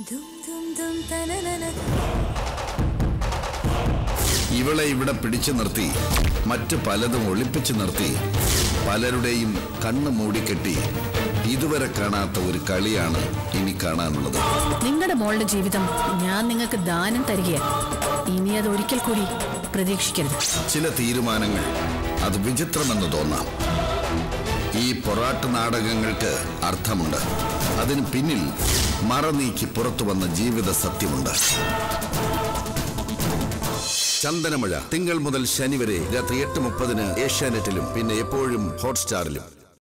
ദും ദും ദും തനനന ഇവളെ ഇവിടെ പിടിച്ചു നിർത്തി മറ്റു പലതും ഒളിപ്പിച്ചു നിർത്തി പലരുടെയും കണ്ണ് മൂടിക്കെട്ടി ഇതുവരെ കാണാത്ത ഒരു കളിയാണ് ഇനി കാണാനുള്ളത് നിങ്ങളുടെ മോളുടെ ജീവിതം ഞാൻ നിങ്ങൾക്ക് ദാനം തരികയാണ് ഇനി അത് ഒരിക്കൽ കൂടി പ്രതീക്ഷിക്കരുത് ചില തീരുമാനങ്ങൾ അത് വിചിത്രമെന്ന് തോന്നാം ഈ പൊറാട്ട് നാടകങ്ങൾക്ക് അർത്ഥമുണ്ട് അതിന് പിന്നിൽ മറ നീക്കി പുറത്തു വന്ന ജീവിത സത്യമുണ്ട് ചന്ദനമഴ തിങ്കൾ മുതൽ ശനി വരെ രാത്രി എട്ട് മുപ്പതിന് ഏഷ്യാനെറ്റിലും പിന്നെ എപ്പോഴും ഹോട്ട്സ്റ്റാറിലും